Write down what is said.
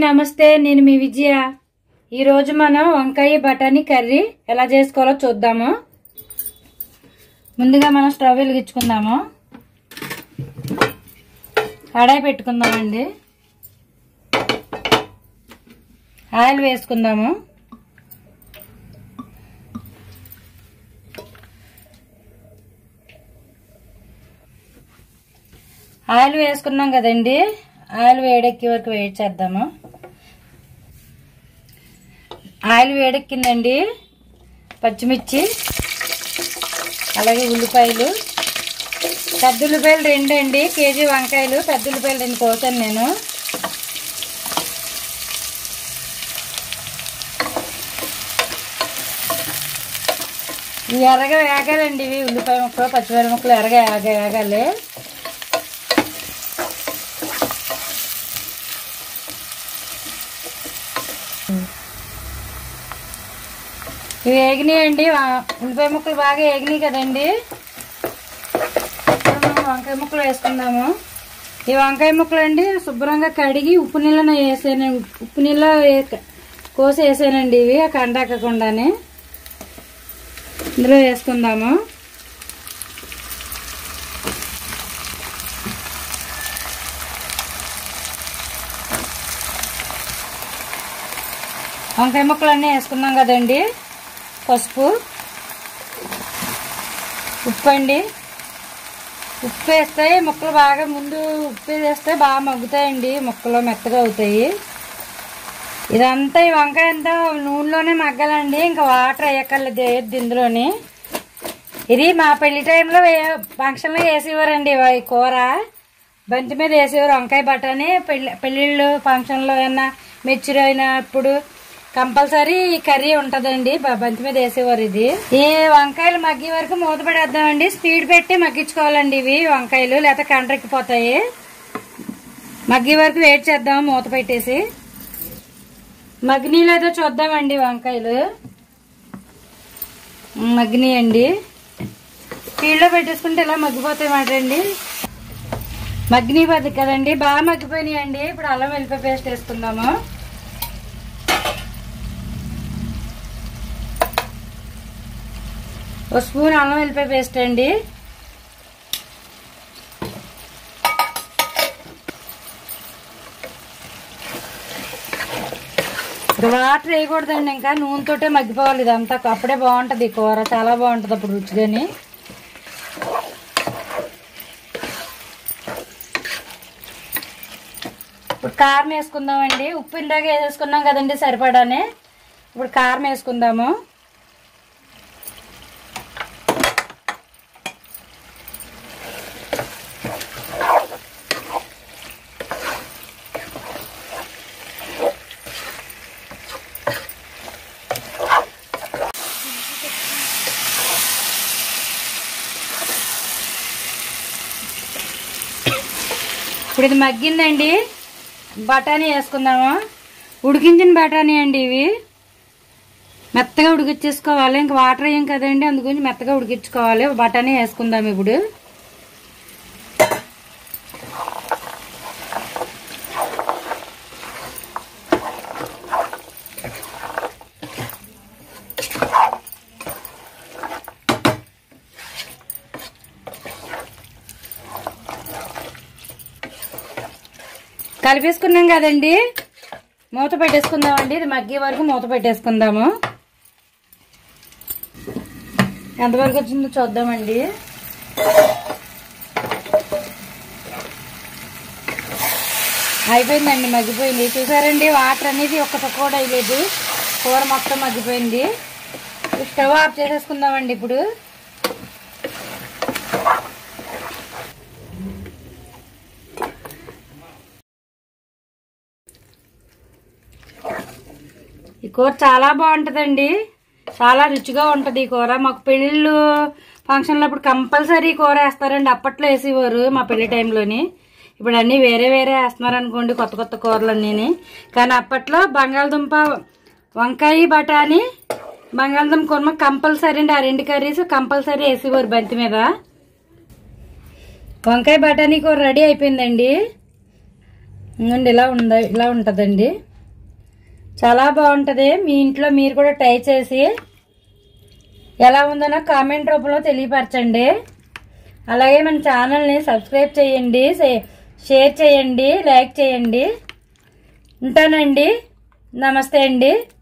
నమస్తే నేను మీ విజయ ఈరోజు మనం వంకాయ బఠానీ కర్రీ ఎలా చేసుకోవాలో చూద్దాము ముందుగా మనం స్టవ్ వెలిగించుకుందాము కడాయి పెట్టుకుందామండి ఆయిల్ వేసుకుందాము ఆయిల్ వేసుకున్నాం కదండి ఆయిల్ వేడెక్కే వరకు వెయిట్ చేద్దాము ఆయిల్ వేడెక్కిందండి పచ్చిమిర్చి అలాగే ఉల్లిపాయలు పెద్ద ఉల్లిపాయలు రెండు అండి కేజీ వంకాయలు పెద్ద ఉల్లిపాయలు రెండు కోసాను నేను ఇవి ఎర్రగా వేగాలండి ఇవి ఉల్లిపాయ ముక్కలు పచ్చిమిరప ముక్కలు ఎర్రగా వేగ వేగాలి ఇవి వేగినాయండి వా- ఉల్లిపాయ ముక్కలు బాగా వేగినాయి కదండి ఇప్పుడు మనం వంకాయ ముక్కలు వేసుకుందాము ఈ వంకాయ ముక్కలు అండి శుభ్రంగా కడిగి ఉప్పు నీళ్ళలో వేసాను ఉప్పు నీళ్ళ కోసి వేసానండి ఇవి కండాకకుండానే ఇందులో వేసుకుందాము వంకాయ ముక్కలన్నీ వేసుకున్నాం కదండి పసుపు ఉప్పు అండి ఉప్పు వేస్తే ముక్కలు బాగా ముందు ఉప్పు వేస్తే బాగా మగ్గుతాయండి ముక్కలు మెత్తగా అవుతాయి ఇదంతా ఈ వంకాయ అంతా నూనెలోనే మగ్గాలండి ఇంకా వాటర్ వేయక్కర్లేదు వేయద్దు ఇందులోని ఇది మా పెళ్లి టైంలో వే- ఫంక్షన్లో వేసేవారండి ఈ కూర బంతి మీద వేసేవారు వంకాయ బఠానీ పెళ్లి పెళ్ళిళ్ళు ఫంక్షన్లో ఏమన్నా మెచ్యూర్ అయినప్పుడు కంపల్సరీ ఈ కర్రీ ఉంటదండి బ- బంతి మీద వేసేవారు ఇది ఈ వంకాయలు మగ్గే వరకు మూత పడేద్దామండి స్పీడ్ పెట్టి మగ్గించుకోవాలండి ఇవి వంకాయలు లేకపోతే కండ్రెక్కిపోతాయి మగ్గే వరకు వెయిట్ చేద్దాం మూత పెట్టేసి మగ్గినీ లేదో చూద్దామండి వంకాయలు మగ్గినాయండి స్పీడ్లో పెట్టేసుకుంటే ఇలా మగ్గిపోతాయి మాట అండి మగ్గినాయి పది కదండి బాగా మగ్గిపోయినాయండి ఇప్పుడు అల్లం వెల్లిపాయ పేస్ట్ వేసుకుందాము ఒక స్పూన్ అల్లం వెల్లిపాయ పేస్ట్ అండి ఇప్పుడు వాటర్ వేయకూడదండి ఇంకా నూనెతోటే మగ్గిపోవాలి ఇదంతా అప్పుడే బాగుంటది ఈ కూర చాలా బాగుంటది అప్పుడు రుచిగాని ఇప్పుడు కారం వేసుకుందామండి ఉప్పు ఇందాక వేసేసుకున్నాం కదండి సరిపడానే ఇప్పుడు కారం వేసుకుందాము ఇప్పుడు ఇది మగ్గిందండి బఠానీ వేసుకుందాము ఉడికించిన బఠానీ అండి ఇవి మెత్తగా ఉడికించేసుకోవాలి ఇంకా వాటర్ వేయం కదండి అందుగురించి మెత్తగా ఉడికించుకోవాలి బఠానీ వేసుకుందాం ఇప్పుడు కలిపేసుకున్నాం కదండి మూత పెట్టేసుకుందామండి ఇది మగ్గే వరకు మూత పెట్టేసుకుందాము ఎంతవరకు వచ్చిందో చూద్దామండి అయిపోయిందండి మగ్గిపోయింది చూసారండి వాటర్ అనేది ఒక్క కూడా అయ్యలేదు కూర మొత్తం మగ్గిపోయింది స్టవ్ ఆఫ్ చేసేసుకుందామండి ఇప్పుడు ఈ కూర చాలా బాగుంటుందండి చాలా రుచిగా ఉంటుంది ఈ కూర మాకు పెళ్ళిళ్ళు ఫంక్షన్లో అప్పుడు కంపల్సరీ కూర వేస్తారండి అప్పట్లో వేసేవారు మా పెళ్లి టైంలోని ఇప్పుడు అన్నీ వేరే వేరే వేస్తున్నారు అనుకోండి కొత్త కొత్త కూరలు అన్నీ కానీ అప్పట్లో బంగాళదుంప వంకాయ బఠానీ బంగాళదుంప కుర్మ కంపల్సరీ అండి ఆ రెండు కర్రీస్ కంపల్సరీ వేసేవారు బంతి మీద వంకాయ బఠానీ కూర రెడీ అయిపోయిందండి ఇంకోండి ఇలా ఉంద ఇలా ఉంటుందండి చాలా బాగుంటుంది మీ ఇంట్లో మీరు కూడా ట్రై చేసి ఎలా ఉందో నాకు కామెంట్ రూపంలో తెలియపరచండి అలాగే మన ఛానల్ని సబ్స్క్రైబ్ చేయండి షే- షేర్ చేయండి లైక్ చేయండి ఉంటానండి నమస్తే అండి